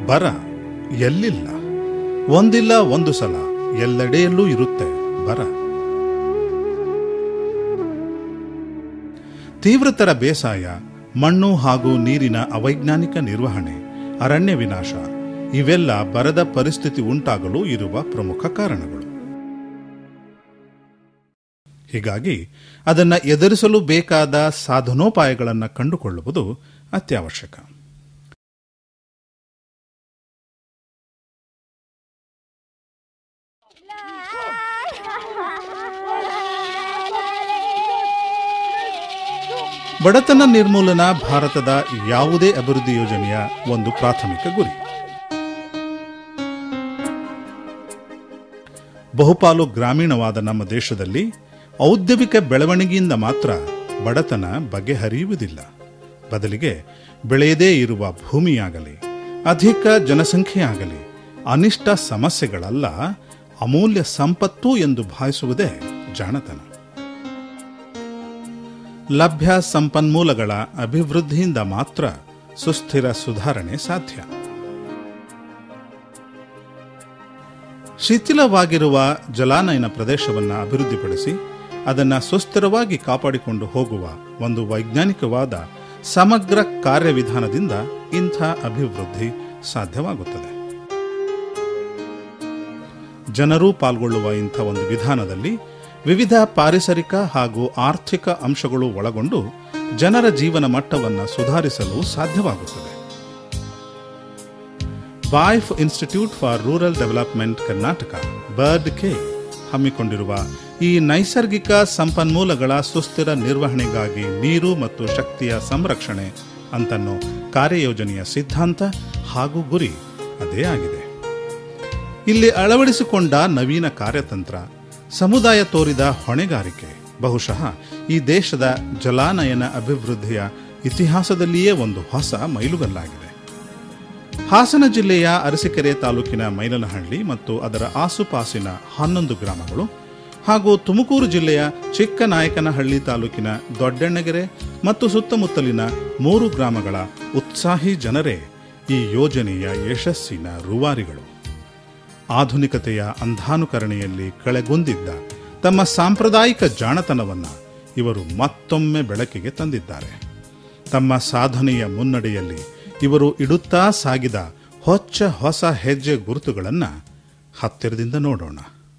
ಬರ ಎಲ್ಲಿಲ್ಲ ಒಂದಿಲ್ಲ ಒಂದು ಸಲ ಎಲ್ಲೆಡೆಯಲ್ಲೂ ಇರುತ್ತೆ ಬರ ತೀವ್ರತರ ಬೇಸಾಯ ಮಣ್ಣು ಹಾಗೂ ನೀರಿನ ಅವೈಜ್ಞಾನಿಕ ನಿರ್ವಹಣೆ ಅರಣ್ಯ ವಿನಾಶ ಇವೆಲ್ಲ ಬರದ ಪರಿಸ್ಥಿತಿ ಉಂಟಾಗಲು ಇರುವ ಪ್ರಮುಖ ಕಾರಣಗಳು ಹೀಗಾಗಿ ಅದನ್ನು ಎದುರಿಸಲು ಬೇಕಾದ ಸಾಧನೋಪಾಯಗಳನ್ನು ಕಂಡುಕೊಳ್ಳುವುದು ಅತ್ಯವಶ್ಯಕ ಬಡತನ ನಿರ್ಮೂಲನಾ ಭಾರತದ ಯಾವುದೇ ಅಭಿವೃದ್ಧಿ ಯೋಜನೆಯ ಒಂದು ಪ್ರಾಥಮಿಕ ಗುರಿ ಬಹುಪಾಲು ಗ್ರಾಮೀಣವಾದ ನಮ್ಮ ದೇಶದಲ್ಲಿ ಔದ್ಯಮಿಕ ಬೆಳವಣಿಗೆಯಿಂದ ಮಾತ್ರ ಬಡತನ ಬಗೆಹರಿಯುವುದಿಲ್ಲ ಬದಲಿಗೆ ಬೆಳೆಯದೇ ಇರುವ ಭೂಮಿಯಾಗಲಿ ಅಧಿಕ ಜನಸಂಖ್ಯೆಯಾಗಲಿ ಅನಿಷ್ಟ ಸಮಸ್ಯೆಗಳಲ್ಲ ಅಮೂಲ್ಯ ಸಂಪತ್ತು ಎಂದು ಭಾವಿಸುವುದೇ ಜಾಣತನ ಲಭ್ಯ ಸಂಪನ್ಮೂಲಗಳ ಅಭಿವೃದ್ಧಿಯಿಂದ ಮಾತ್ರ ಸುಸ್ಥಿರ ಸುಧಾರಣೆ ಸಾಧ್ಯ ಶಿಥಿಲವಾಗಿರುವ ಜಲಾನಯನ ಪ್ರದೇಶವನ್ನು ಅಭಿವೃದ್ಧಿಪಡಿಸಿ ಅದನ್ನು ಸುಸ್ಥಿರವಾಗಿ ಕಾಪಾಡಿಕೊಂಡು ಹೋಗುವ ಒಂದು ವೈಜ್ಞಾನಿಕವಾದ ಸಮಗ್ರ ಕಾರ್ಯವಿಧಾನದಿಂದ ಇಂಥ ಅಭಿವೃದ್ಧಿ ಸಾಧ್ಯವಾಗುತ್ತದೆ ಜನರೂ ಪಾಲ್ಗೊಳ್ಳುವ ಇಂಥ ಒಂದು ವಿಧಾನದಲ್ಲಿ ವಿವಿಧ ಪಾರಿಸರಿಕ ಹಾಗೂ ಆರ್ಥಿಕ ಅಂಶಗಳು ಒಳಗೊಂಡು ಜನರ ಜೀವನ ಮಟ್ಟವನ್ನು ಸುಧಾರಿಸಲು ಸಾಧ್ಯವಾಗುತ್ತದೆ BAIF institute for rural development Karnataka BIRD K ಹಮ್ಮಿಕೊಂಡಿರುವ ಈ ನೈಸರ್ಗಿಕ ಸಂಪನ್ಮೂಲಗಳ ಸುಸ್ಥಿರ ನಿರ್ವಹಣೆಗಾಗಿ ನೀರು ಮತ್ತು ಶಕ್ತಿಯ ಸಂರಕ್ಷಣೆ ಅಂತನ್ನೋ ಕಾರ್ಯಯೋಜನೆಯ ಸಿದ್ಧಾಂತ ಹಾಗೂ ಗುರಿ ಅದೇ ಆಗಿದೆ ಇಲ್ಲಿ ಅಳವಡಿಸಿಕೊಂಡ ನವೀನ ಕಾರ್ಯತಂತ್ರ ಸಮುದಾಯ ತೋರಿದ ಹೊಣೆಗಾರಿಕೆ ಬಹುಶಃ ಈ ದೇಶದ ಜಲಾನಯನ ಅಭಿವೃದ್ಧಿಯ ಇತಿಹಾಸದಲ್ಲಿಯೇ ಒಂದು ಹೊಸ ಮೈಲುಗಲ್ಲಾಗಿದೆ ಹಾಸನ ಜಿಲ್ಲೆಯ ಅರಸೀಕೆರೆ ತಾಲೂಕಿನ ಮೈಲನಹಳ್ಳಿ ಮತ್ತು ಅದರ ಆಸುಪಾಸಿನ ಹನ್ನೊಂದು ಗ್ರಾಮಗಳು ಹಾಗೂ ತುಮಕೂರು ಜಿಲ್ಲೆಯ ಚಿಕ್ಕನಾಯಕನಹಳ್ಳಿ ತಾಲೂಕಿನ ದೊಡ್ಡಣ್ಣಗೆರೆ ಮತ್ತು ಸುತ್ತಮುತ್ತಲಿನ ಮೂರು ಗ್ರಾಮಗಳ ಉತ್ಸಾಹಿ ಜನರೇ ಈ ಯೋಜನೆಯ ಯಶಸ್ಸಿನ ರೂವಾರಿಗಳು ಆಧುನಿಕತೆಯ ಅಂಧಾನುಕರಣೆಯಲ್ಲಿ ಕಳೆಗುಂದಿದ್ದ ತಮ್ಮ ಸಾಂಪ್ರದಾಯಿಕ ಜಾಣತನವನ್ನು ಇವರು ಮತ್ತೊಮ್ಮೆ ಬೆಳಕಿಗೆ ತಂದಿದ್ದಾರೆ ತಮ್ಮ ಸಾಧನೆಯ ಮುನ್ನಡೆಯಲ್ಲಿ ಇವರು ಇಡುತ್ತಾ ಸಾಗಿದ ಹೊಚ್ಚ ಹೊಸ ಹೆಜ್ಜೆ ಗುರುತುಗಳನ್ನು ಹತ್ತಿರದಿಂದ ನೋಡೋಣ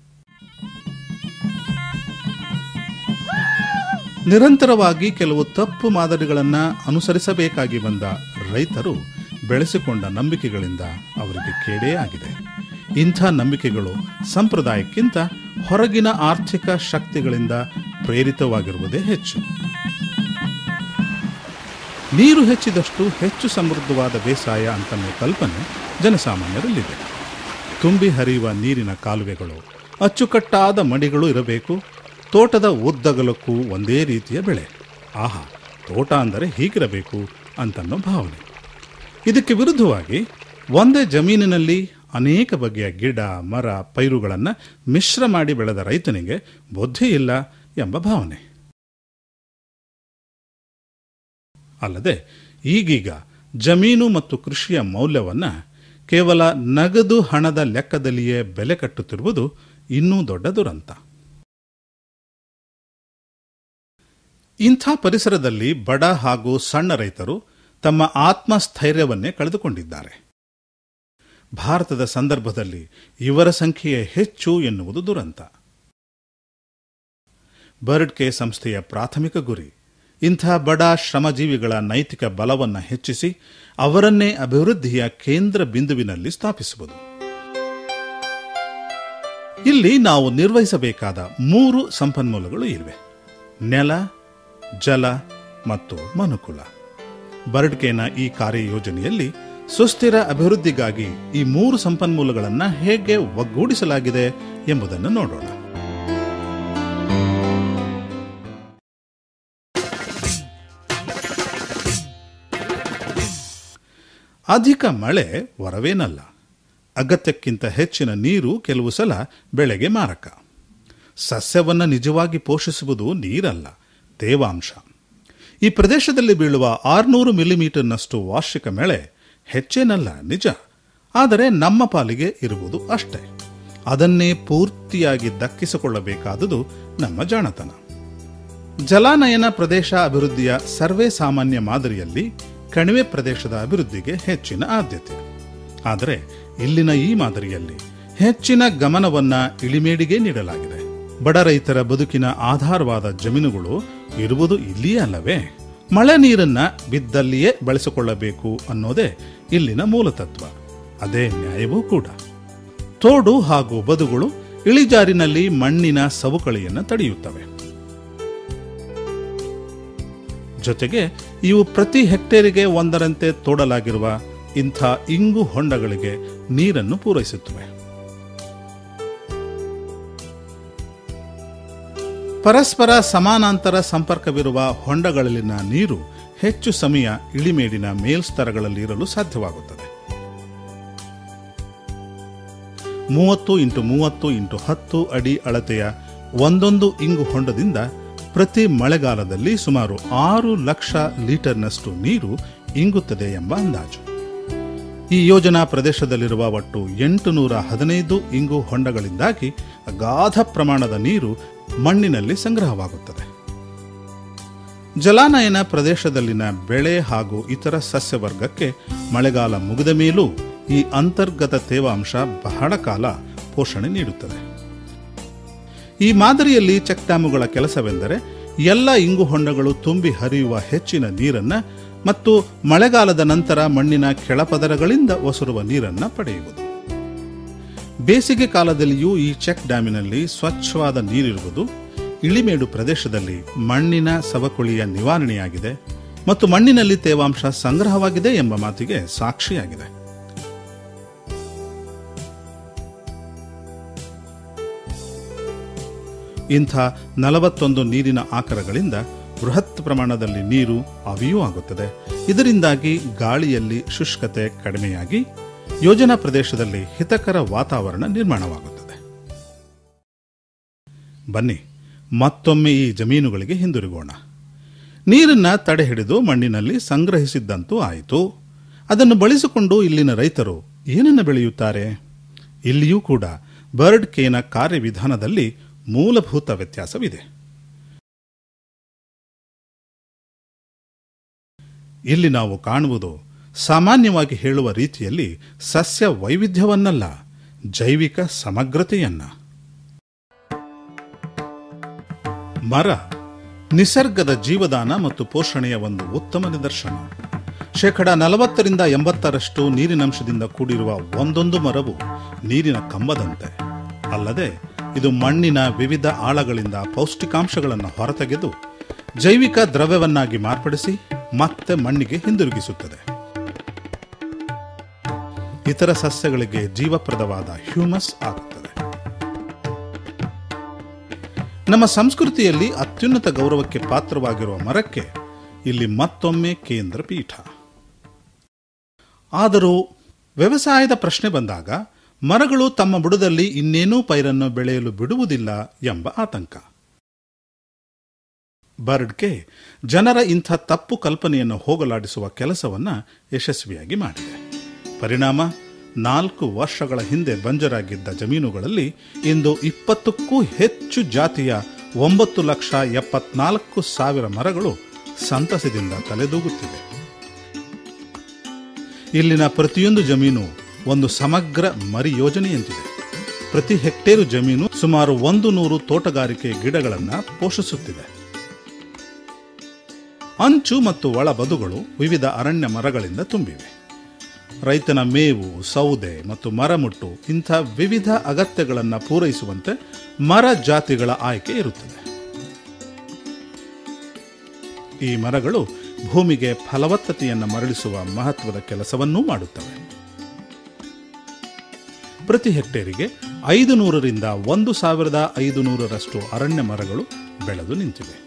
ನಿರಂತರವಾಗಿ ಕೆಲವು ತಪ್ಪು ಮಾದರಿಗಳನ್ನು ಅನುಸರಿಸಬೇಕಾಗಿ ಬಂದ ರೈತರು ಬೆಳೆಸಿಕೊಂಡ ನಂಬಿಕೆಗಳಿಂದ ಅವರಿಗೆ ಕೇಡೇ ಆಗಿದೆ ಇಂಥ ನಂಬಿಕೆಗಳು ಸಂಪ್ರದಾಯಕ್ಕಿಂತ ಹೊರಗಿನ ಆರ್ಥಿಕ ಶಕ್ತಿಗಳಿಂದ ಪ್ರೇರಿತವಾಗಿರುವುದೇ ಹೆಚ್ಚು ನೀರು ಹೆಚ್ಚಿದಷ್ಟು ಹೆಚ್ಚು ಸಮೃದ್ಧವಾದ ಬೇಸಾಯ ಅಂತನ್ನೋ ಕಲ್ಪನೆ ಜನಸಾಮಾನ್ಯರಲ್ಲಿದೆ ತುಂಬಿ ಹರಿಯುವ ನೀರಿನ ಕಾಲುವೆಗಳು ಅಚ್ಚುಕಟ್ಟಾದ ಮಡಿಗಳು ಇರಬೇಕು ತೋಟದ ಉದ್ದಗಲಕ್ಕೂ ಒಂದೇ ರೀತಿಯ ಬೆಳೆ ಆಹಾ ತೋಟ ಅಂದರೆ ಹೀಗಿರಬೇಕು ಅಂತನ್ನೋ ಭಾವನೆ ಇದಕ್ಕೆ ವಿರುದ್ಧವಾಗಿ ಒಂದೇ ಜಮೀನಿನಲ್ಲಿ ಅನೇಕ ಬಗೆಯ ಗಿಡ ಮರ ಪೈರುಗಳನ್ನು ಮಿಶ್ರ ಮಾಡಿ ಬೆಳೆದ ರೈತನಿಗೆ ಬುದ್ಧಿ ಇಲ್ಲ ಎಂಬ ಭಾವನೆ ಅಲ್ಲದೆ ಈಗೀಗ ಜಮೀನು ಮತ್ತು ಕೃಷಿಯ ಮೌಲ್ಯವನ್ನು ಕೇವಲ ನಗದು ಹಣದ ಲೆಕ್ಕದಲ್ಲಿಯೇ ಬೆಲೆ ಕಟ್ಟುತ್ತಿರುವುದು ಇನ್ನೂ ದೊಡ್ಡ ದುರಂತ ಇಂಥ ಪರಿಸರದಲ್ಲಿ ಬಡ ಹಾಗೂ ಸಣ್ಣ ರೈತರು ತಮ್ಮ ಆತ್ಮಸ್ಥೈರ್ಯವನ್ನೇ ಕಳೆದುಕೊಂಡಿದ್ದಾರೆ ಭಾರತದ ಸಂದರ್ಭದಲ್ಲಿ ಇವರ ಸಂಖ್ಯೆಯೇ ಹೆಚ್ಚು ಎನ್ನುವುದು ದುರಂತ ಬರ್ಡ್ ಕೆ ಸಂಸ್ಥೆಯ ಪ್ರಾಥಮಿಕ ಗುರಿ ಇಂಥ ಬಡ ಶ್ರಮಜೀವಿಗಳ ನೈತಿಕ ಬಲವನ್ನು ಹೆಚ್ಚಿಸಿ ಅವರನ್ನೇ ಅಭಿವೃದ್ಧಿಯ ಕೇಂದ್ರ ಬಿಂದುವಿನಲ್ಲಿ ಸ್ಥಾಪಿಸುವುದು ಇಲ್ಲಿ ನಾವು ನಿರ್ವಹಿಸಬೇಕಾದ ಮೂರು ಸಂಪನ್ಮೂಲಗಳು ಇವೆ ನೆಲ ಜಲ ಮತ್ತು ಮನುಕುಲ ಬರ್ಡ್ಕೇನ ಈ ಕಾರ್ಯಯೋಜನೆಯಲ್ಲಿ ಸುಸ್ಥಿರ ಅಭಿವೃದ್ಧಿಗಾಗಿ ಈ ಮೂರು ಸಂಪನ್ಮೂಲಗಳನ್ನು ಹೇಗೆ ಒಗ್ಗೂಡಿಸಲಾಗಿದೆ ಎಂಬುದನ್ನು ನೋಡೋಣ ಅಧಿಕ ಮಳೆ ವರವೇನಲ್ಲ ಅಗತ್ಯಕ್ಕಿಂತ ಹೆಚ್ಚಿನ ನೀರು ಕೆಲವು ಸಲ ಬೆಳೆಗೆ ಮಾರಕ ಸಸ್ಯವನ್ನು ನಿಜವಾಗಿ ಪೋಷಿಸುವುದು ನೀರಲ್ಲ ತೇವಾಂಶ ಈ ಪ್ರದೇಶದಲ್ಲಿ ಬೀಳುವ ಆರುನೂರು ಮಿಲಿಮೀಟರ್ನಷ್ಟು ವಾರ್ಷಿಕ ಮಳೆ ಹೆಚ್ಚೇನಲ್ಲ ನಿಜ ಆದರೆ ನಮ್ಮ ಪಾಲಿಗೆ ಇರುವುದು ಅಷ್ಟೇ ಅದನ್ನೇ ಪೂರ್ತಿಯಾಗಿ ದಕ್ಕಿಸಿಕೊಳ್ಳಬೇಕಾದುದು ನಮ್ಮ ಜಾಣತನ ಜಲಾನಯನ ಪ್ರದೇಶ ಅಭಿವೃದ್ಧಿಯ ಸರ್ವೇ ಸಾಮಾನ್ಯ ಮಾದರಿಯಲ್ಲಿ ಕಣಿವೆ ಪ್ರದೇಶದ ಅಭಿವೃದ್ಧಿಗೆ ಹೆಚ್ಚಿನ ಆದ್ಯತೆ ಆದರೆ ಇಲ್ಲಿನ ಈ ಮಾದರಿಯಲ್ಲಿ ಹೆಚ್ಚಿನ ಗಮನವನ್ನ ಇಳಿಮೇಡಿಗೆ ನೀಡಲಾಗಿದೆ ಬಡ ರೈತರ ಬದುಕಿನ ಆಧಾರವಾದ ಜಮೀನುಗಳು ಇರುವುದು ಇಲ್ಲಿಯೇ ಅಲ್ಲವೇ ಮಳೆ ನೀರನ್ನ ಬಿದ್ದಲ್ಲಿಯೇ ಬಳಸಿಕೊಳ್ಳಬೇಕು ಅನ್ನೋದೇ ಇಲ್ಲಿನ ಮೂಲತತ್ವ ಅದೇ ನ್ಯಾಯವೂ ಕೂಡ ತೋಡು ಹಾಗೂ ಬದುಗಳು ಇಳಿಜಾರಿನಲ್ಲಿ ಮಣ್ಣಿನ ಸವಕಳಿಯನ್ನು ತಡೆಯುತ್ತವೆ ಜೊತೆಗೆ ಇವು ಪ್ರತಿ ಹೆಕ್ಟೇರಿಗೆ ಒಂದರಂತೆ ತೋಡಲಾಗಿರುವ ಇಂಥ ಇಂಗು ಹೊಂಡಗಳಿಗೆ ನೀರನ್ನು ಪೂರೈಸುತ್ತವೆ ಪರಸ್ಪರ ಸಮಾನಾಂತರ ಸಂಪರ್ಕವಿರುವ ಹೊಂಡಗಳಲ್ಲಿನ ನೀರು ಹೆಚ್ಚು ಸಮಯ ಇಳಿಮೇಡಿನ ಮೇಲ್ಸ್ತರಗಳಲ್ಲಿ ಇರಲು ಸಾಧ್ಯವಾಗುತ್ತದೆ ಮೂವತ್ತು ಇಂಟು ಮೂವತ್ತು ಇಂಟು ಹತ್ತು ಅಡಿ ಅಳತೆಯ ಒಂದೊಂದು ಇಂಗು ಹೊಂಡದಿಂದ ಪ್ರತಿ ಮಳೆಗಾಲದಲ್ಲಿ ಸುಮಾರು ಆರು ಲಕ್ಷ ಲೀಟರ್ನಷ್ಟು ನೀರು ಇಂಗುತ್ತದೆ ಎಂಬ ಅಂದಾಜು ಈ ಯೋಜನಾ ಪ್ರದೇಶದಲ್ಲಿರುವ ಒಟ್ಟು ಎಂಟು ನೂರ ಹದಿನೈದು ಇಂಗು ಹೊಂಡಗಳಿಂದಾಗಿ ಅಗಾಧ ಪ್ರಮಾಣದ ನೀರು ಮಣ್ಣಿನಲ್ಲಿ ಸಂಗ್ರಹವಾಗುತ್ತದೆ ಜಲಾನಯನ ಪ್ರದೇಶದಲ್ಲಿನ ಬೆಳೆ ಹಾಗೂ ಇತರ ಸಸ್ಯವರ್ಗಕ್ಕೆ ಮಳೆಗಾಲ ಮುಗಿದ ಮೇಲೂ ಈ ಅಂತರ್ಗತ ತೇವಾಂಶ ಬಹಳ ಕಾಲ ಪೋಷಣೆ ನೀಡುತ್ತದೆ ಈ ಮಾದರಿಯಲ್ಲಿ ಚೆಕ್ ಡ್ಯಾಮುಗಳ ಕೆಲಸವೆಂದರೆ ಎಲ್ಲ ಇಂಗು ಹೊಂಡಗಳು ತುಂಬಿ ಹರಿಯುವ ಹೆಚ್ಚಿನ ನೀರನ್ನ ಮತ್ತು ಮಳೆಗಾಲದ ನಂತರ ಮಣ್ಣಿನ ಕೆಳಪದರಗಳಿಂದ ಒಸರುವ ನೀರನ್ನ ಪಡೆಯುವುದು ಬೇಸಿಗೆ ಕಾಲದಲ್ಲಿಯೂ ಈ ಚೆಕ್ ಡ್ಯಾಮಿನಲ್ಲಿ ಸ್ವಚ್ಛವಾದ ನೀರಿರುವುದು ಇಳಿಮೇಡು ಪ್ರದೇಶದಲ್ಲಿ ಮಣ್ಣಿನ ಸವಕುಳಿಯ ನಿವಾರಣೆಯಾಗಿದೆ ಮತ್ತು ಮಣ್ಣಿನಲ್ಲಿ ತೇವಾಂಶ ಸಂಗ್ರಹವಾಗಿದೆ ಎಂಬ ಮಾತಿಗೆ ಸಾಕ್ಷಿಯಾಗಿದೆ ಇಂಥ ನಲವತ್ತೊಂದು ನೀರಿನ ಆಕರಗಳಿಂದ ಬೃಹತ್ ಪ್ರಮಾಣದಲ್ಲಿ ನೀರು ಅವಿಯೂ ಆಗುತ್ತದೆ ಇದರಿಂದಾಗಿ ಗಾಳಿಯಲ್ಲಿ ಶುಷ್ಕತೆ ಕಡಿಮೆಯಾಗಿ ಯೋಜನಾ ಪ್ರದೇಶದಲ್ಲಿ ಹಿತಕರ ವಾತಾವರಣ ನಿರ್ಮಾಣವಾಗುತ್ತದೆ ಬನ್ನಿ ಮತ್ತೊಮ್ಮೆ ಈ ಜಮೀನುಗಳಿಗೆ ಹಿಂದಿರುಗೋಣ ನೀರನ್ನ ತಡೆ ಹಿಡಿದು ಮಣ್ಣಿನಲ್ಲಿ ಸಂಗ್ರಹಿಸಿದ್ದಂತೂ ಆಯಿತು ಅದನ್ನು ಬಳಸಿಕೊಂಡು ಇಲ್ಲಿನ ರೈತರು ಏನನ್ನು ಬೆಳೆಯುತ್ತಾರೆ ಇಲ್ಲಿಯೂ ಕೂಡ ಬರ್ಡ್ ಕೇನ ಕಾರ್ಯವಿಧಾನದಲ್ಲಿ ಮೂಲಭೂತ ವ್ಯತ್ಯಾಸವಿದೆ ಇಲ್ಲಿ ನಾವು ಕಾಣುವುದು ಸಾಮಾನ್ಯವಾಗಿ ಹೇಳುವ ರೀತಿಯಲ್ಲಿ ಸಸ್ಯ ವೈವಿಧ್ಯವನ್ನಲ್ಲ ಜೈವಿಕ ಸಮಗ್ರತೆಯನ್ನ ಮರ ನಿಸರ್ಗದ ಜೀವದಾನ ಮತ್ತು ಪೋಷಣೆಯ ಒಂದು ಉತ್ತಮ ನಿದರ್ಶನ ಶೇಕಡ ನಲವತ್ತರಿಂದ ಎಂಬತ್ತರಷ್ಟು ನೀರಿನಂಶದಿಂದ ಕೂಡಿರುವ ಒಂದೊಂದು ಮರವು ನೀರಿನ ಕಂಬದಂತೆ ಅಲ್ಲದೆ ಇದು ಮಣ್ಣಿನ ವಿವಿಧ ಆಳಗಳಿಂದ ಪೌಷ್ಟಿಕಾಂಶಗಳನ್ನು ಹೊರತೆಗೆದು ಜೈವಿಕ ದ್ರವ್ಯವನ್ನಾಗಿ ಮಾರ್ಪಡಿಸಿ ಮತ್ತೆ ಮಣ್ಣಿಗೆ ಹಿಂದಿರುಗಿಸುತ್ತದೆ ಇತರ ಸಸ್ಯಗಳಿಗೆ ಜೀವಪ್ರದವಾದ ಹ್ಯೂಮಸ್ ಆಗುತ್ತದೆ ನಮ್ಮ ಸಂಸ್ಕೃತಿಯಲ್ಲಿ ಅತ್ಯುನ್ನತ ಗೌರವಕ್ಕೆ ಪಾತ್ರವಾಗಿರುವ ಮರಕ್ಕೆ ಇಲ್ಲಿ ಮತ್ತೊಮ್ಮೆ ಕೇಂದ್ರ ಪೀಠ ಆದರೂ ವ್ಯವಸಾಯದ ಪ್ರಶ್ನೆ ಬಂದಾಗ ಮರಗಳು ತಮ್ಮ ಬುಡದಲ್ಲಿ ಇನ್ನೇನೂ ಪೈರನ್ನು ಬೆಳೆಯಲು ಬಿಡುವುದಿಲ್ಲ ಎಂಬ ಆತಂಕ ಬರ್ಡ್ಗೆ ಜನರ ಇಂಥ ತಪ್ಪು ಕಲ್ಪನೆಯನ್ನು ಹೋಗಲಾಡಿಸುವ ಕೆಲಸವನ್ನ ಯಶಸ್ವಿಯಾಗಿ ಮಾಡಿದೆ ಪರಿಣಾಮ ನಾಲ್ಕು ವರ್ಷಗಳ ಹಿಂದೆ ಬಂಜರಾಗಿದ್ದ ಜಮೀನುಗಳಲ್ಲಿ ಇಂದು ಇಪ್ಪತ್ತಕ್ಕೂ ಹೆಚ್ಚು ಜಾತಿಯ ಒಂಬತ್ತು ಲಕ್ಷ ಎಪ್ಪತ್ನಾಲ್ಕು ಸಾವಿರ ಮರಗಳು ಸಂತಸದಿಂದ ತಲೆದೂಗುತ್ತಿವೆ ಇಲ್ಲಿನ ಪ್ರತಿಯೊಂದು ಜಮೀನು ಒಂದು ಸಮಗ್ರ ಮರಿ ಯೋಜನೆಯಂತಿದೆ ಪ್ರತಿ ಹೆಕ್ಟೇರು ಜಮೀನು ಸುಮಾರು ಒಂದು ನೂರು ತೋಟಗಾರಿಕೆ ಗಿಡಗಳನ್ನು ಪೋಷಿಸುತ್ತಿದೆ ಅಂಚು ಮತ್ತು ಒಳ ಬದುಗಳು ವಿವಿಧ ಅರಣ್ಯ ಮರಗಳಿಂದ ತುಂಬಿವೆ ರೈತನ ಮೇವು ಸೌದೆ ಮತ್ತು ಮರಮುಟ್ಟು ಇಂಥ ವಿವಿಧ ಅಗತ್ಯಗಳನ್ನು ಪೂರೈಸುವಂತೆ ಮರ ಜಾತಿಗಳ ಆಯ್ಕೆ ಇರುತ್ತದೆ ಈ ಮರಗಳು ಭೂಮಿಗೆ ಫಲವತ್ತತೆಯನ್ನು ಮರಳಿಸುವ ಮಹತ್ವದ ಕೆಲಸವನ್ನೂ ಮಾಡುತ್ತವೆ ಪ್ರತಿ ಹೆಕ್ಟೇರಿಗೆ ಐದು ನೂರರಿಂದ ಒಂದು ಸಾವಿರದ ಐದು ನೂರರಷ್ಟು ಅರಣ್ಯ ಮರಗಳು ಬೆಳೆದು ನಿಂತಿವೆ